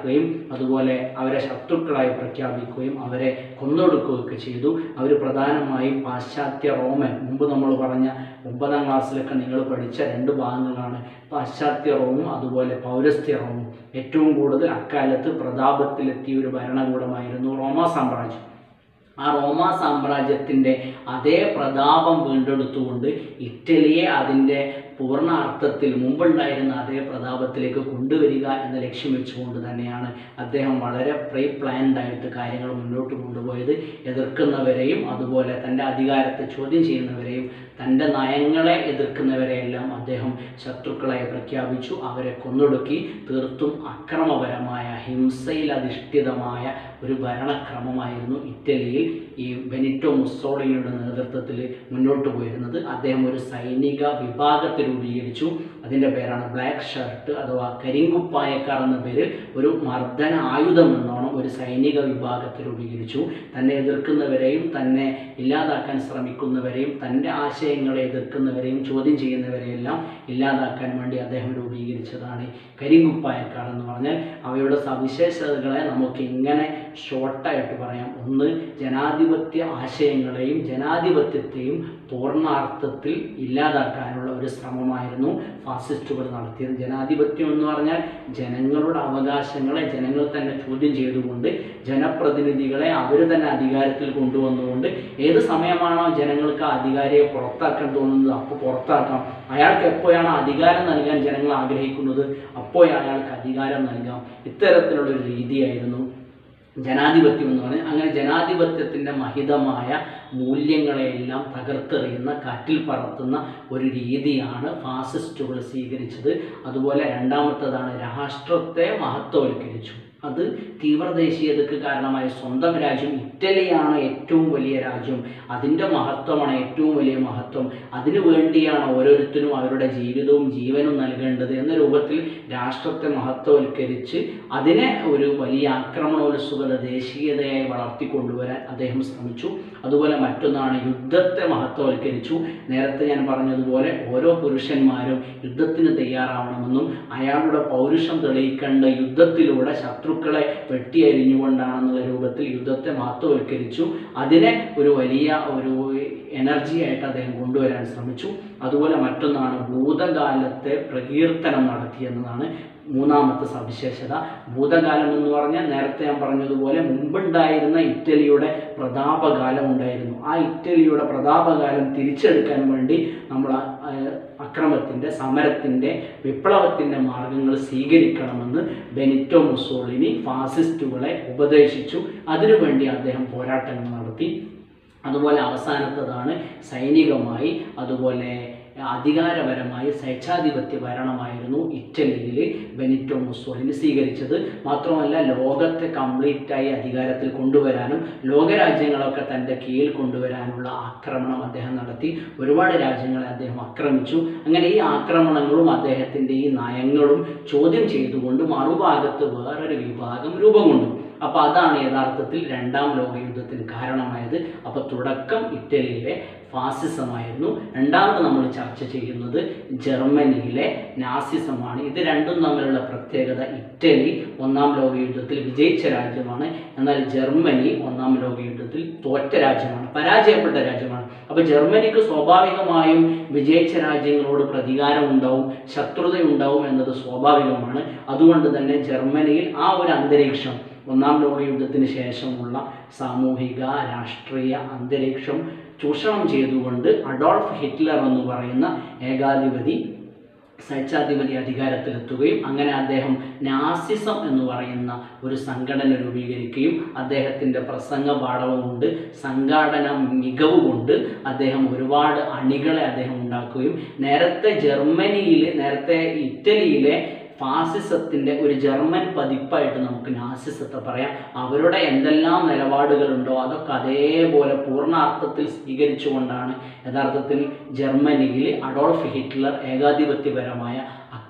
ഉണ്ടാക്കുകയും അതുപോലെ അവരെ ശത്രുക്കളായി പ്രഖ്യാപിക്കുകയും അവരെ കൊന്നൊടുക്കുകയൊക്കെ ചെയ്തു അവർ പ്രധാനമായും പാശ്ചാത്യ റോമൻ മുമ്പ് നമ്മൾ പറഞ്ഞ ഒമ്പതാം ക്ലാസ്സിലൊക്കെ നിങ്ങൾ പഠിച്ച രണ്ട് ഭാഗങ്ങളാണ് പാശ്ചാത്യ റോമും അതുപോലെ പൗരസ്ത്യ റോമും ഏറ്റവും കൂടുതൽ അക്കാലത്ത് പ്രതാപത്തിലെത്തിയ ഒരു ഭരണകൂടമായിരുന്നു റോമ സാമ്രാജ്യം ആ റോമ സാമ്രാജ്യത്തിൻ്റെ അതേ പ്രതാപം വീണ്ടെടുത്തുകൊണ്ട് ഇറ്റലിയെ അതിൻ്റെ പൂർണ്ണ അർത്ഥത്തിൽ മുമ്പുണ്ടായിരുന്ന അതേ പ്രതാപത്തിലേക്ക് കൊണ്ടുവരിക എന്ന ലക്ഷ്യം വെച്ചുകൊണ്ട് തന്നെയാണ് അദ്ദേഹം വളരെ പ്രീ പ്ലാൻഡ് ആയിട്ട് കാര്യങ്ങൾ മുന്നോട്ട് കൊണ്ടുപോയത് എതിർക്കുന്നവരെയും അതുപോലെ തൻ്റെ അധികാരത്തെ ചോദ്യം ചെയ്യുന്നവരെയും തൻ്റെ നയങ്ങളെ എതിർക്കുന്നവരെയെല്ലാം അദ്ദേഹം ശത്രുക്കളായി പ്രഖ്യാപിച്ചു അവരെ കൊന്നൊടുക്കി തീർത്തും അക്രമപരമായ ഹിംസയിൽ അധിഷ്ഠിതമായ ഒരു ഭരണക്രമമായിരുന്നു ഇറ്റലിയിൽ ഈ ബെനിറ്റോ മുസോളിനിയുടെ നേതൃത്വത്തിൽ മുന്നോട്ട് പോയിരുന്നത് അദ്ദേഹം ഒരു സൈനിക വിഭാഗത്തെ രൂപീകരിച്ചു അതിൻ്റെ പേരാണ് ബ്ലാക്ക് ഷർട്ട് അഥവാ കരിങ്കുപ്പായക്കാർ എന്ന പേരിൽ ഒരു മർദ്ദന ആയുധം എന്നോണം ഒരു സൈനിക വിഭാഗത്തെ രൂപീകരിച്ചു തന്നെ എതിർക്കുന്നവരെയും തന്നെ ഇല്ലാതാക്കാൻ ശ്രമിക്കുന്നവരെയും തൻ്റെ ആശയങ്ങളെ എതിർക്കുന്നവരെയും ചോദ്യം ചെയ്യുന്നവരെയെല്ലാം ഇല്ലാതാക്കാൻ വേണ്ടി അദ്ദേഹം രൂപീകരിച്ചതാണ് കരിങ്കുപ്പായക്കാർ എന്ന് പറഞ്ഞാൽ അവയുടെ സവിശേഷതകളെ നമുക്ക് ഇങ്ങനെ ഷോർട്ടായിട്ട് പറയാം ഒന്ന് ജനാധിപത്യ ആശയങ്ങളെയും ജനാധിപത്യത്തെയും പൂർണ്ണാർത്ഥത്തിൽ ഇല്ലാതാക്കാനുള്ള ഒരു ശ്രമമായിരുന്നു ഫാസിസ്റ്റുകൾ നടത്തിയത് ജനാധിപത്യം എന്ന് പറഞ്ഞാൽ ജനങ്ങളുടെ അവകാശങ്ങളെ ജനങ്ങൾ തന്നെ ചോദ്യം ചെയ്തുകൊണ്ട് ജനപ്രതിനിധികളെ അവർ തന്നെ അധികാരത്തിൽ കൊണ്ടുവന്നുകൊണ്ട് ഏത് സമയമാണോ ജനങ്ങൾക്ക് ആ അധികാരിയെ പുറത്താക്കാൻ തോന്നുന്നത് അപ്പോൾ പുറത്താക്കാം അയാൾക്ക് എപ്പോഴാണ് അധികാരം നൽകാൻ ജനങ്ങൾ ആഗ്രഹിക്കുന്നത് അപ്പോൾ അയാൾക്ക് അധികാരം നൽകാം ഇത്തരത്തിലുള്ള ഒരു രീതിയായിരുന്നു ജനാധിപത്യം എന്ന് പറഞ്ഞാൽ അങ്ങനെ ജനാധിപത്യത്തിൻ്റെ മഹിതമായ മൂല്യങ്ങളെയെല്ലാം തകർത്തെറിയുന്ന കാറ്റിൽ പറത്തുന്ന ഒരു രീതിയാണ് ഫാസിസ്റ്റുകൾ സ്വീകരിച്ചത് അതുപോലെ രണ്ടാമത്തതാണ് രാഷ്ട്രത്തെ മഹത്വവൽക്കരിച്ചു അത് തീവ്രദേശീയതയ്ക്ക് കാരണമായ സ്വന്തം രാജ്യം ഇറ്റലിയാണ് ഏറ്റവും വലിയ രാജ്യം അതിൻ്റെ മഹത്വമാണ് ഏറ്റവും വലിയ മഹത്വം അതിനു വേണ്ടിയാണ് ഓരോരുത്തരും അവരുടെ ജീവിതവും ജീവനും നൽകേണ്ടത് എന്ന രൂപത്തിൽ രാഷ്ട്രത്തെ മഹത്വവൽക്കരിച്ച് അതിനെ ഒരു വലിയ ആക്രമണോത്സുകത ദേശീയതയായി വളർത്തിക്കൊണ്ടുവരാൻ അദ്ദേഹം ശ്രമിച്ചു അതുപോലെ മറ്റൊന്നാണ് യുദ്ധത്തെ മഹത്വവൽക്കരിച്ചു നേരത്തെ ഞാൻ പറഞ്ഞതുപോലെ ഓരോ പുരുഷന്മാരും യുദ്ധത്തിന് തയ്യാറാവണമെന്നും അയാളുടെ പൗരുഷം തെളിയിക്കേണ്ട യുദ്ധത്തിലൂടെ ശത്രുക്കളെ വെട്ടിയരിഞ്ഞുകൊണ്ടാണെന്നുള്ള രൂപത്തിൽ യുദ്ധത്തെ മഹത്വവൽക്കരിച്ചു അതിനെ ഒരു വലിയ ഒരു എനർജി ആയിട്ട് അദ്ദേഹം കൊണ്ടുവരാൻ ശ്രമിച്ചു അതുപോലെ മറ്റൊന്നാണ് ഭൂതകാലത്തെ പ്രകീർത്തനം നടത്തി എന്നതാണ് മൂന്നാമത്തെ സവിശേഷത ഭൂതകാലം എന്ന് പറഞ്ഞാൽ നേരത്തെ ഞാൻ പറഞ്ഞതുപോലെ മുമ്പുണ്ടായിരുന്ന ഇറ്റലിയുടെ പ്രതാപകാലം ഉണ്ടായിരുന്നു ആ ഇറ്റലിയുടെ പ്രതാപകാലം തിരിച്ചെടുക്കാൻ വേണ്ടി നമ്മൾ ആ, ആ, അക്രമത്തിൻ്റെ സമരത്തിൻ്റെ വിപ്ലവത്തിൻ്റെ മാർഗങ്ങൾ സ്വീകരിക്കണമെന്ന് ബെനിറ്റോ മുസോളിനി ഫാസിസ്റ്റുകളെ ഉപദേശിച്ചു അതിനുവേണ്ടി അദ്ദേഹം പോരാട്ടങ്ങൾ നടത്തി അതുപോലെ അവസാനത്തതാണ് സൈനികമായി അതുപോലെ അധികാരപരമായി സ്വേച്ഛാധിപത്യ ഭരണമായിരുന്നു ഇറ്റലിയിൽ ബെനിറ്റോ മുസോളിനി സ്വീകരിച്ചത് മാത്രമല്ല ലോകത്തെ കംപ്ലീറ്റായി അധികാരത്തിൽ കൊണ്ടുവരാനും ലോകരാജ്യങ്ങളൊക്കെ തൻ്റെ കീഴിൽ കൊണ്ടുവരാനുള്ള ആക്രമണം അദ്ദേഹം നടത്തി ഒരുപാട് രാജ്യങ്ങളെ അദ്ദേഹം ആക്രമിച്ചു അങ്ങനെ ഈ ആക്രമണങ്ങളും അദ്ദേഹത്തിൻ്റെ ഈ നയങ്ങളും ചോദ്യം ചെയ്തുകൊണ്ട് മറുഭാഗത്ത് വേറൊരു വിഭാഗം രൂപം കൊണ്ടു അപ്പോൾ അതാണ് യഥാർത്ഥത്തിൽ രണ്ടാം ലോകയുദ്ധത്തിന് കാരണമായത് അപ്പോൾ തുടക്കം ഇറ്റലിയിലെ ഫാസിസമായിരുന്നു രണ്ടാമത് നമ്മൾ ചർച്ച ചെയ്യുന്നത് ജർമ്മനിയിലെ നാസിസമാണ് ഇത് രണ്ടും തമ്മിലുള്ള പ്രത്യേകത ഇറ്റലി ഒന്നാം ലോകയുദ്ധത്തിൽ വിജയിച്ച രാജ്യമാണ് എന്നാൽ ജർമ്മനി ഒന്നാം ലോകയുദ്ധത്തിൽ തോറ്റ രാജ്യമാണ് പരാജയപ്പെട്ട രാജ്യമാണ് അപ്പോൾ ജർമ്മനിക്ക് സ്വാഭാവികമായും വിജയിച്ച രാജ്യങ്ങളോട് പ്രതികാരം ഉണ്ടാവും ശത്രുത ഉണ്ടാവും എന്നത് സ്വാഭാവികമാണ് അതുകൊണ്ട് തന്നെ ജർമ്മനിയിൽ ആ ഒരു അന്തരീക്ഷം ഒന്നാം ലോകയുദ്ധത്തിന് ശേഷമുള്ള സാമൂഹിക രാഷ്ട്രീയ അന്തരീക്ഷം ചൂഷണം ചെയ്തുകൊണ്ട് അഡോൾഫ് ഹിറ്റ്ലർ എന്ന് പറയുന്ന ഏകാധിപതി സ്വേച്ഛാധിപതി അധികാരത്തിലെത്തുകയും അങ്ങനെ അദ്ദേഹം നാസിസം എന്ന് പറയുന്ന ഒരു സംഘടന രൂപീകരിക്കുകയും അദ്ദേഹത്തിൻ്റെ പ്രസംഗ പാഠവും കൊണ്ട് സംഘാടന മികവ് കൊണ്ട് അദ്ദേഹം ഒരുപാട് അണികളെ അദ്ദേഹം ഉണ്ടാക്കുകയും നേരത്തെ ജർമ്മനിയിൽ നേരത്തെ ഇറ്റലിയിലെ ഫാസിസത്തിൻ്റെ ഒരു ജർമ്മൻ പതിപ്പായിട്ട് നമുക്ക് നാസിസത്തെ പറയാം അവരുടെ എന്തെല്ലാം നിലപാടുകളുണ്ടോ അതൊക്കെ അതേപോലെ പൂർണ്ണാർത്ഥത്തിൽ സ്വീകരിച്ചുകൊണ്ടാണ് യഥാർത്ഥത്തിൽ ജർമ്മനിയിൽ അഡോൾഫ് ഹിറ്റ്ലർ ഏകാധിപത്യപരമായ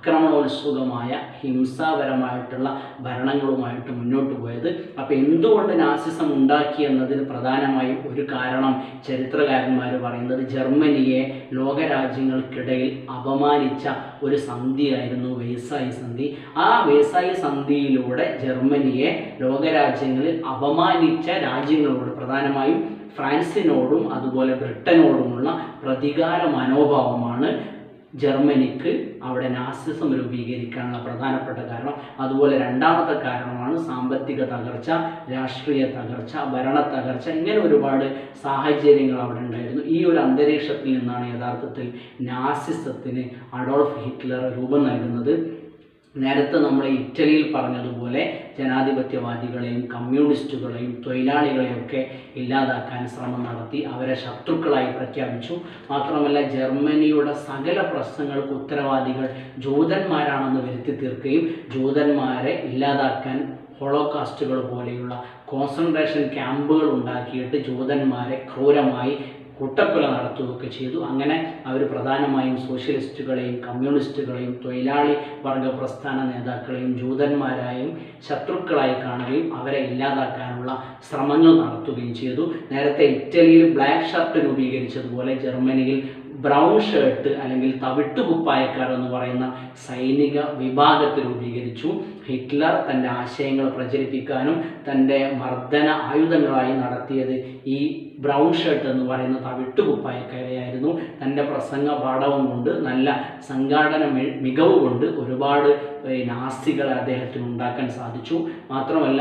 ആക്രമണോത്സുകമായ ഹിംസാപരമായിട്ടുള്ള ഭരണങ്ങളുമായിട്ട് മുന്നോട്ട് പോയത് അപ്പോൾ എന്തുകൊണ്ട് നാസിസം ഉണ്ടാക്കി എന്നതിന് പ്രധാനമായും ഒരു കാരണം ചരിത്രകാരന്മാർ പറയുന്നത് ജർമ്മനിയെ ലോകരാജ്യങ്ങൾക്കിടയിൽ അപമാനിച്ച ഒരു സന്ധിയായിരുന്നു വേസായി സന്ധി ആ വേസായി സന്ധിയിലൂടെ ജർമ്മനിയെ ലോകരാജ്യങ്ങളിൽ അപമാനിച്ച രാജ്യങ്ങളോട് പ്രധാനമായും ഫ്രാൻസിനോടും അതുപോലെ ബ്രിട്ടനോടുമുള്ള പ്രതികാര മനോഭാവമാണ് ജർമ്മനിക്ക് അവിടെ നാസിസം രൂപീകരിക്കാനുള്ള പ്രധാനപ്പെട്ട കാരണം അതുപോലെ രണ്ടാമത്തെ കാരണമാണ് സാമ്പത്തിക തകർച്ച രാഷ്ട്രീയ തകർച്ച ഭരണ തകർച്ച ഇങ്ങനെ ഒരുപാട് സാഹചര്യങ്ങൾ അവിടെ ഉണ്ടായിരുന്നു ഈ ഒരു അന്തരീക്ഷത്തിൽ നിന്നാണ് യഥാർത്ഥത്തിൽ നാസിസത്തിന് അഡോൾഫ് ഹിറ്റ്ലർ രൂപം നൽകുന്നത് നേരത്തെ നമ്മൾ ഇറ്റലിയിൽ പറഞ്ഞതുപോലെ ജനാധിപത്യവാദികളെയും കമ്മ്യൂണിസ്റ്റുകളെയും തൊഴിലാളികളെയും ഒക്കെ ഇല്ലാതാക്കാൻ ശ്രമം നടത്തി അവരെ ശത്രുക്കളായി പ്രഖ്യാപിച്ചു മാത്രമല്ല ജർമ്മനിയുടെ സകല പ്രശ്നങ്ങൾക്ക് ഉത്തരവാദികൾ ജൂതന്മാരാണെന്ന് വരുത്തി തീർക്കുകയും ജൂതന്മാരെ ഇല്ലാതാക്കാൻ ഹോളോകാസ്റ്റുകൾ പോലെയുള്ള കോൺസെൻട്രേഷൻ ക്യാമ്പുകൾ ഉണ്ടാക്കിയിട്ട് ജൂതന്മാരെ ക്രൂരമായി കൂട്ടക്കൊല നടത്തുകയൊക്കെ ചെയ്തു അങ്ങനെ അവർ പ്രധാനമായും സോഷ്യലിസ്റ്റുകളെയും കമ്മ്യൂണിസ്റ്റുകളെയും തൊഴിലാളി വർഗ പ്രസ്ഥാന നേതാക്കളെയും ജൂതന്മാരായും ശത്രുക്കളായി കാണുകയും അവരെ ഇല്ലാതാക്കാനുള്ള ശ്രമങ്ങൾ നടത്തുകയും ചെയ്തു നേരത്തെ ഇറ്റലിയിൽ ബ്ലാക്ക് ഷർട്ട് രൂപീകരിച്ചതുപോലെ ജർമ്മനിയിൽ ബ്രൗൺ ഷർട്ട് അല്ലെങ്കിൽ തവിട്ട് കുപ്പായക്കാർ എന്ന് പറയുന്ന സൈനിക വിഭാഗത്തെ രൂപീകരിച്ചു ഹിറ്റ്ലർ തൻ്റെ ആശയങ്ങൾ പ്രചരിപ്പിക്കാനും തൻ്റെ മർദ്ദന ആയുധങ്ങളായി നടത്തിയത് ഈ ബ്രൗൺ ഷർട്ട് എന്ന് പറയുന്ന തവിട്ട് കുപ്പായക്കാരെയായിരുന്നു തൻ്റെ പ്രസംഗ പാഠവും കൊണ്ട് നല്ല സംഘാടന മി- മികവ് കൊണ്ട് ഒരുപാട് ഏ, നാസികളെ അദ്ദേഹത്തിന് ഉണ്ടാക്കാൻ സാധിച്ചു മാത്രമല്ല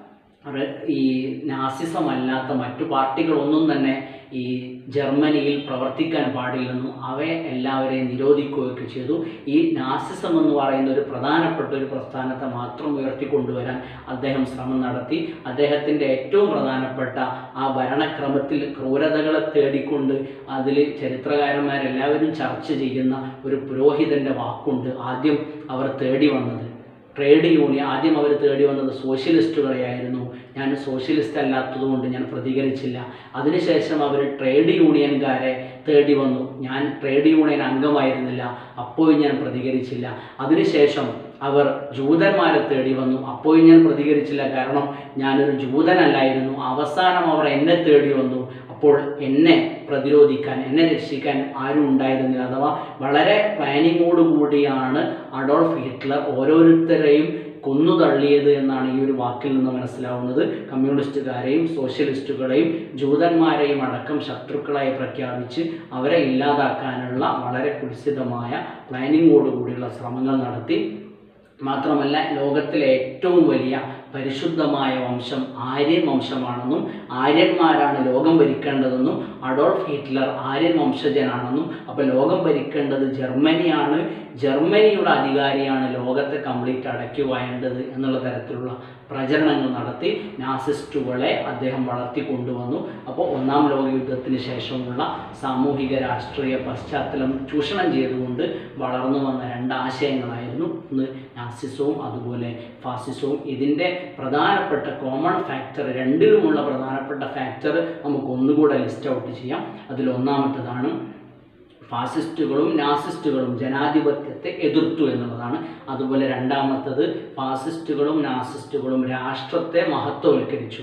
അത് ഈ നാസിസം അല്ലാത്ത മറ്റു പാർട്ടികളൊന്നും തന്നെ ഈ ജർമ്മനിയിൽ പ്രവർത്തിക്കാൻ പാടില്ലെന്നും അവയെ എല്ലാവരെയും നിരോധിക്കുകയൊക്കെ ചെയ്തു ഈ നാസിസം എന്ന് പറയുന്ന ഒരു പ്രധാനപ്പെട്ട ഒരു പ്രസ്ഥാനത്തെ മാത്രം ഉയർത്തിക്കൊണ്ടുവരാൻ അദ്ദേഹം ശ്രമം നടത്തി അദ്ദേഹത്തിൻ്റെ ഏറ്റവും പ്രധാനപ്പെട്ട ആ ഭരണക്രമത്തിൽ ക്രൂരതകളെ തേടിക്കൊണ്ട് അതിൽ ചരിത്രകാരന്മാരെല്ലാവരും ചർച്ച ചെയ്യുന്ന ഒരു പുരോഹിതൻ്റെ വാക്കുണ്ട് ആദ്യം അവർ തേടി വന്നത് ട്രേഡ് യൂണിയൻ ആദ്യം അവർ തേടി വന്നത് സോഷ്യലിസ്റ്റുകളെയായിരുന്നു ഞാൻ സോഷ്യലിസ്റ്റ് അല്ലാത്തതുകൊണ്ട് ഞാൻ പ്രതികരിച്ചില്ല അതിനുശേഷം അവർ ട്രേഡ് യൂണിയൻകാരെ തേടി വന്നു ഞാൻ ട്രേഡ് യൂണിയൻ അംഗമായിരുന്നില്ല അപ്പോഴും ഞാൻ പ്രതികരിച്ചില്ല അതിനുശേഷം അവർ ജൂതന്മാരെ തേടി വന്നു അപ്പോഴും ഞാൻ പ്രതികരിച്ചില്ല കാരണം ഞാനൊരു ജൂതനല്ലായിരുന്നു അവസാനം അവർ എന്നെ തേടി വന്നു അപ്പോൾ എന്നെ പ്രതിരോധിക്കാൻ എന്നെ രക്ഷിക്കാൻ ആരും ഉണ്ടായിരുന്നില്ല അഥവാ വളരെ പ്ലാനിങ്ങോട് കൂടിയാണ് അഡോൾഫ് ഹിറ്റ്ലർ ഓരോരുത്തരെയും കൊന്നു തള്ളിയത് എന്നാണ് ഈ ഒരു വാക്കിൽ നിന്ന് മനസ്സിലാവുന്നത് കമ്മ്യൂണിസ്റ്റുകാരെയും സോഷ്യലിസ്റ്റുകളെയും ജൂതന്മാരെയും അടക്കം ശത്രുക്കളായി പ്രഖ്യാപിച്ച് അവരെ ഇല്ലാതാക്കാനുള്ള വളരെ കുൽസിതമായ പ്ലാനിങ്ങോട് കൂടിയുള്ള ശ്രമങ്ങൾ നടത്തി മാത്രമല്ല ലോകത്തിലെ ഏറ്റവും വലിയ പരിശുദ്ധമായ വംശം ആര്യൻ വംശമാണെന്നും ആര്യന്മാരാണ് ലോകം ഭരിക്കേണ്ടതെന്നും അഡോൾഫ് ഹിറ്റ്ലർ ആര്യൻ വംശജനാണെന്നും അപ്പോൾ ലോകം ഭരിക്കേണ്ടത് ജർമ്മനിയാണ് ജർമ്മനിയുടെ അധികാരിയാണ് ലോകത്തെ കംപ്ലീറ്റ് അടക്കി വാഴേണ്ടത് എന്നുള്ള തരത്തിലുള്ള പ്രചരണങ്ങൾ നടത്തി നാസിസ്റ്റുകളെ അദ്ദേഹം വളർത്തി കൊണ്ടുവന്നു അപ്പോൾ ഒന്നാം ലോക യുദ്ധത്തിന് ശേഷമുള്ള സാമൂഹിക രാഷ്ട്രീയ പശ്ചാത്തലം ചൂഷണം ചെയ്തുകൊണ്ട് വളർന്നു വന്ന രണ്ട് ആശയങ്ങളായിരുന്നു ഒന്ന് നാസിസവും അതുപോലെ ഫാസിസവും ഇതിൻ്റെ പ്രധാനപ്പെട്ട കോമൺ ഫാക്ടർ രണ്ടിലുമുള്ള പ്രധാനപ്പെട്ട ഫാക്ടർ നമുക്ക് ഒന്നുകൂടെ ലിസ്റ്റ് ഔട്ട് ചെയ്യാം അതിൽ ഒന്നാമത്തേതാണ് ഫാസിസ്റ്റുകളും നാസിസ്റ്റുകളും ജനാധിപത്യത്തെ എതിർത്തു എന്നുള്ളതാണ് അതുപോലെ രണ്ടാമത്തത് ഫാസിസ്റ്റുകളും നാസിസ്റ്റുകളും രാഷ്ട്രത്തെ മഹത്വവൽക്കരിച്ചു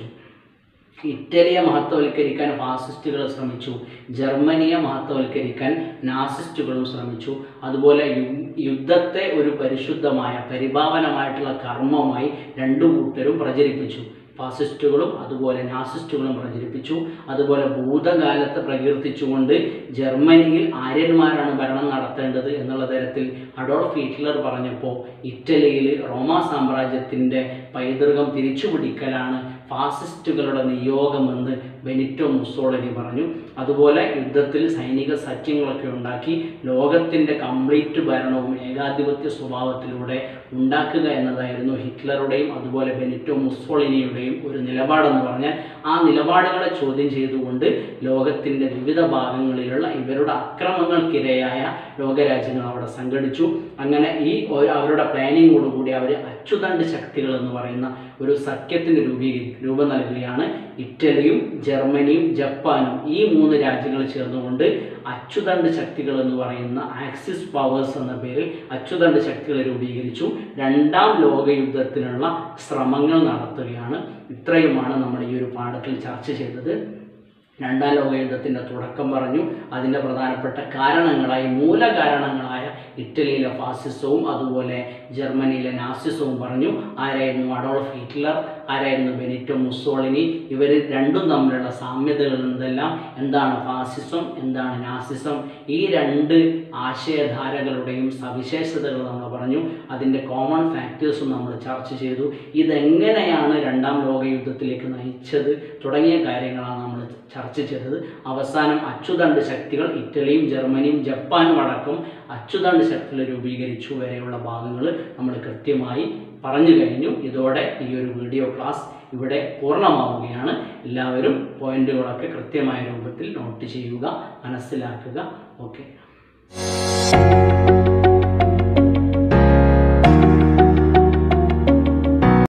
ഇറ്റലിയെ മഹത്വവൽക്കരിക്കാൻ ഫാസിസ്റ്റുകൾ ശ്രമിച്ചു ജർമ്മനിയെ മഹത്വവൽക്കരിക്കാൻ നാസിസ്റ്റുകളും ശ്രമിച്ചു അതുപോലെ യു- യുദ്ധത്തെ ഒരു പരിശുദ്ധമായ പരിഭാവനമായിട്ടുള്ള കർമ്മമായി രണ്ടു കൂട്ടരും പ്രചരിപ്പിച്ചു ഫാസിസ്റ്റുകളും അതുപോലെ നാസിസ്റ്റുകളും പ്രചരിപ്പിച്ചു അതുപോലെ ഭൂതകാലത്തെ പ്രകീർത്തിച്ചുകൊണ്ട് ജർമ്മനിയിൽ ആര്യന്മാരാണ് ഭരണം നടത്തേണ്ടത് എന്നുള്ള തരത്തിൽ അഡോൾഫ് ഹിറ്റ്ലർ പറഞ്ഞപ്പോൾ ഇറ്റലിയിൽ റോമാ സാമ്രാജ്യത്തിൻ്റെ പൈതൃകം തിരിച്ചുപിടിക്കലാണ് ഫാസിസ്റ്റുകളുടെ നിയോഗമെന്ന് ബെനിറ്റോ മുസോളിനി പറഞ്ഞു അതുപോലെ യുദ്ധത്തിൽ സൈനിക സഖ്യങ്ങളൊക്കെ ഉണ്ടാക്കി ലോകത്തിൻ്റെ കംപ്ലീറ്റ് ഭരണവും ഏകാധിപത്യ സ്വഭാവത്തിലൂടെ ഉണ്ടാക്കുക എന്നതായിരുന്നു ഹിറ്റ്ലറുടെയും അതുപോലെ ബെനിറ്റോ മുസോളിനിയുടെയും ഒരു നിലപാടെന്ന് പറഞ്ഞാൽ ആ നിലപാടുകളെ ചോദ്യം ചെയ്തുകൊണ്ട് ലോകത്തിൻ്റെ വിവിധ ഭാഗങ്ങളിലുള്ള ഇവരുടെ അക്രമങ്ങൾക്കിരയായ ലോകരാജ്യങ്ങൾ അവിടെ സംഘടിച്ചു അങ്ങനെ ഈ ഒരു- അവരുടെ പ്ലാനിങ്ങോടുകൂടി അവർ അച്ചുതണ്ട് ശക്തികൾ എന്ന് പറയുന്ന ഒരു സഖ്യത്തിന് രൂപീകരി രൂപം നൽകുകയാണ് ഇറ്റലിയും ജർമ്മനിയും ജർമ്മനിയും ജപ്പാനും ഈ മൂന്ന് രാജ്യങ്ങൾ ചേർന്നുകൊണ്ട് അച്ചുതണ്ട് ശക്തികൾ എന്ന് പറയുന്ന ആക്സിസ് പവേഴ്സ് എന്ന പേരിൽ അച്ചുതണ്ട് ശക്തികൾ രൂപീകരിച്ചു രണ്ടാം ലോകയുദ്ധത്തിനുള്ള ശ്രമങ്ങൾ നടത്തുകയാണ് ഇത്രയുമാണ് നമ്മൾ ഈ ഒരു പാഠത്തിൽ ചർച്ച ചെയ്തത് രണ്ടാം ലോകയുദ്ധത്തിൻ്റെ തുടക്കം പറഞ്ഞു അതിൻ്റെ പ്രധാനപ്പെട്ട കാരണങ്ങളായി മൂലകാരണങ്ങളായ ഇറ്റലിയിലെ ഫാസിസവും അതുപോലെ ജർമ്മനിയിലെ നാസിസവും പറഞ്ഞു ആരായിരുന്നു അഡോൾഫ് ഹിറ്റ്ലർ ആരായിരുന്നു ബെനിറ്റോ മുസോളിനി ഇവർ രണ്ടും തമ്മിലുള്ള സാമ്യതകൾ എന്തെല്ലാം എന്താണ് ഫാസിസം എന്താണ് നാസിസം ഈ രണ്ട് ആശയധാരകളുടെയും സവിശേഷതകൾ നമ്മൾ പറഞ്ഞു അതിൻ്റെ കോമൺ ഫാക്ടേഴ്സും നമ്മൾ ചർച്ച ചെയ്തു ഇതെങ്ങനെയാണ് രണ്ടാം ലോകയുദ്ധത്തിലേക്ക് നയിച്ചത് തുടങ്ങിയ കാര്യങ്ങളാണ് നമ്മൾ ചർച്ച ചെയ്തത് അവസാനം അച്ചുതണ്ട് ശക്തികൾ ഇറ്റലിയും ജർമ്മനിയും ജപ്പാനും അടക്കം അച്ചുതണ്ട് ശക്തികൾ രൂപീകരിച്ചു വരെയുള്ള ഭാഗങ്ങൾ നമ്മൾ കൃത്യമായി പറഞ്ഞു കഴിഞ്ഞു ഇതോടെ ഈ ഒരു വീഡിയോ ക്ലാസ് ഇവിടെ പൂർണ്ണമാവുകയാണ് എല്ലാവരും പോയിന്റുകളൊക്കെ കൃത്യമായ രൂപത്തിൽ നോട്ട് ചെയ്യുക മനസ്സിലാക്കുക ഓക്കെ